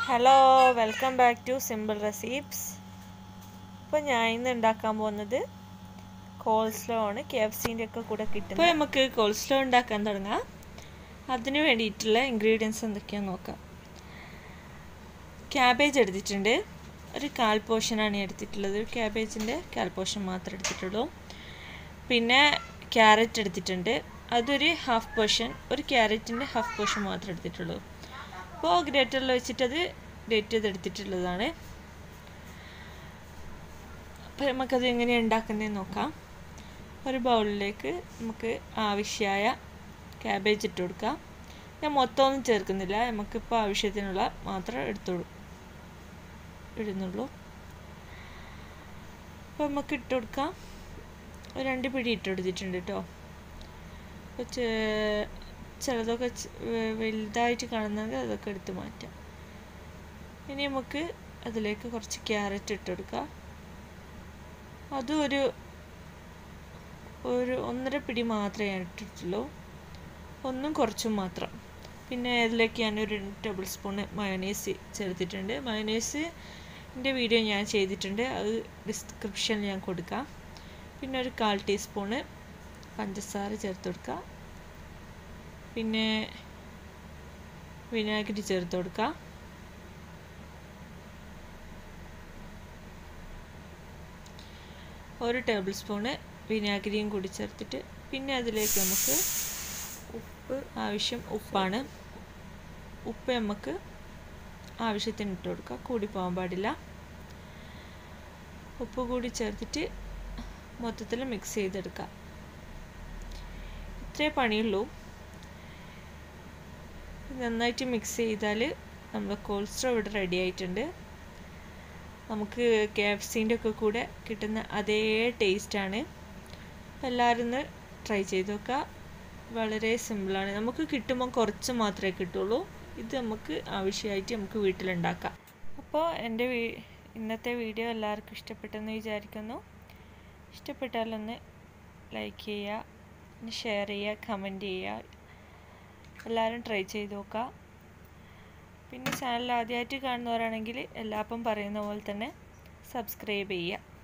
hello welcome back to simple recipes ഇപ്പോൾ ഞാൻ ഇന്ന് ഉണ്ടാക്കാൻ പോകുന്നത് കോൾസ്ലോ ആണ് കെ എഫ് സിൻ്റെ ഒക്കെ കൂടെ കിട്ടുന്നത് ഇപ്പോൾ നമുക്ക് കോൾസ്ലോ ഉണ്ടാക്കാൻ തുടങ്ങാം അതിന് വേണ്ടിയിട്ടുള്ള ഇൻഗ്രീഡിയൻസ് എന്തൊക്കെയാണെന്ന് നോക്കാം ക്യാബേജ് എടുത്തിട്ടുണ്ട് ഒരു കാൽ പോർഷനാണ് എടുത്തിട്ടുള്ളത് ക്യാബേജിൻ്റെ കാൽ പോർഷൻ മാത്രമേ എടുത്തിട്ടുള്ളൂ പിന്നെ ക്യാരറ്റ് എടുത്തിട്ടുണ്ട് അതൊരു ഹാഫ് പോർഷൻ ഒരു ക്യാരറ്റിൻ്റെ ഹാഫ് പോർഷൻ മാത്രമേ എടുത്തിട്ടുള്ളൂ അപ്പോൾ ഗ്രേറ്ററിൽ വെച്ചിട്ടത് ഗ്രേറ്റ് ചെയ്തെടുത്തിട്ടുള്ളതാണ് അപ്പോൾ നമുക്കത് എങ്ങനെയാണ് ഉണ്ടാക്കുന്നതെന്ന് നോക്കാം ഒരു ബൗളിലേക്ക് നമുക്ക് ആവശ്യമായ ക്യാബേജ് ഇട്ട് കൊടുക്കാം ഞാൻ മൊത്തമൊന്നും ചേർക്കുന്നില്ല നമുക്കിപ്പോൾ ആവശ്യത്തിനുള്ള മാത്രം എടുത്തോളൂ ഇടുന്നുള്ളൂ അപ്പോൾ നമുക്ക് ഇട്ട് കൊടുക്കാം ഒരു രണ്ട് പിടി ഇട്ട് കൊടുത്തിട്ടുണ്ട് കേട്ടോ അപ്പോൾ ചിലതൊക്കെ വലുതായിട്ട് കാണുന്നെങ്കിൽ അതൊക്കെ എടുത്ത് മാറ്റാം ഇനി നമുക്ക് അതിലേക്ക് കുറച്ച് ക്യാരറ്റ് ഇട്ട് കൊടുക്കാം അതും ഒരു ഒരു ഒന്നര പിടി മാത്രമേ ഞാൻ ഇട്ടിട്ടുള്ളൂ ഒന്നും കുറച്ചും മാത്രം പിന്നെ അതിലേക്ക് ഞാൻ ഒരു രണ്ട് ടേബിൾ സ്പൂൺ മയോനൈസ് ചേർത്തിട്ടുണ്ട് മയോനൈസ് എൻ്റെ വീഡിയോ ഞാൻ ചെയ്തിട്ടുണ്ട് അത് ഡിസ്ക്രിപ്ഷനിൽ ഞാൻ കൊടുക്കാം പിന്നെ ഒരു കാൽ ടീസ്പൂണ് പഞ്ചസാര ചേർത്ത് കൊടുക്കുക പിന്നെ വിനാഗിരി ചേർത്ത് കൊടുക്കുക ഒരു ടേബിൾ സ്പൂണ് വിനാഗിരിയും കൂടി ചേർത്തിട്ട് പിന്നെ അതിലേക്ക് നമുക്ക് ഉപ്പ് ആവശ്യം ഉപ്പാണ് ഉപ്പ് നമുക്ക് ആവശ്യത്തിന് ഇട്ട് കൊടുക്കുക കൂടി പോകാൻ പാടില്ല ഉപ്പ് കൂടി ചേർത്തിട്ട് മൊത്തത്തിൽ മിക്സ് ചെയ്തെടുക്കുക ഇത്രേ പണിയുള്ളൂ നന്നായിട്ട് മിക്സ് ചെയ്താൽ നമ്മുടെ കോൾസ്ട്രോ ഇവിടെ റെഡി ആയിട്ടുണ്ട് നമുക്ക് കെ എഫ് സിൻ്റെ ഒക്കെ കൂടെ കിട്ടുന്ന അതേ ടേസ്റ്റാണ് എല്ലാവരും ഒന്ന് ട്രൈ ചെയ്ത് നോക്കുക വളരെ സിമ്പിളാണ് നമുക്ക് കിട്ടുമ്പോൾ കുറച്ച് മാത്രമേ കിട്ടുള്ളൂ ഇത് നമുക്ക് ആവശ്യമായിട്ട് നമുക്ക് വീട്ടിലുണ്ടാക്കാം അപ്പോൾ എൻ്റെ വീ ഇന്നത്തെ വീഡിയോ എല്ലാവർക്കും ഇഷ്ടപ്പെട്ടെന്ന് വിചാരിക്കുന്നു ഇഷ്ടപ്പെട്ടാലൊന്ന് ലൈക്ക് ചെയ്യുക ഷെയർ ചെയ്യുക കമൻറ്റ് ചെയ്യുക എല്ലാവരും ട്രൈ ചെയ്ത് നോക്കുക പിന്നെ ചാനൽ ആദ്യമായിട്ട് കാണുന്നവരാണെങ്കിൽ എല്ലാപ്പം പറയുന്ന പോലെ തന്നെ സബ്സ്ക്രൈബ് ചെയ്യുക